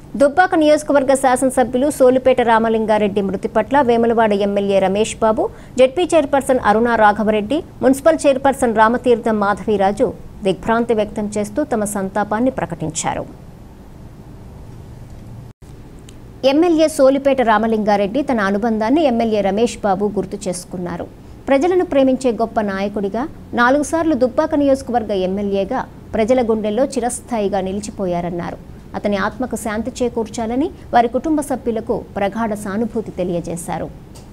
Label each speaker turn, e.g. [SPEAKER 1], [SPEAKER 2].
[SPEAKER 1] దుబ్బాక నియోజకవర్గ శాసనసభ్యులు సోలిపేట రామలింగారెడ్డి మృతి పట్ల Vemulawada MLA Ramesh Babu ZP chairperson Aruna Raghavareddy municipal chairperson Ramatheertham Madhaviraju దిగ్భ్రాంతి వ్యక్తం చేస్తూ తమ సంతాపాన్ని ప్రకటించారు ఎమ్మెల్యే సోలిపేట రామలింగారెడ్డి తన అనుబంధాన్ని ఎమ్మెల్యే రమేష్ బాబు గుర్తు చేసుకున్నారు ప్రజలను ప్రేమించే గొప్ప నాయకుడిగా నాలుగు సార్లు దుబ్బాక నియోజకవర్గ ఎమ్మెల్యేగా ప్రజల గుండెల్లో చిరస్థాయిగా నిలిచిపోయారన్నారు అతని ఆత్మకు శాంతి చేకూర్చాలని వారి కుటుంబ సభ్యులకు ప్రగాఢ సానుభూతి తెలియజేశారు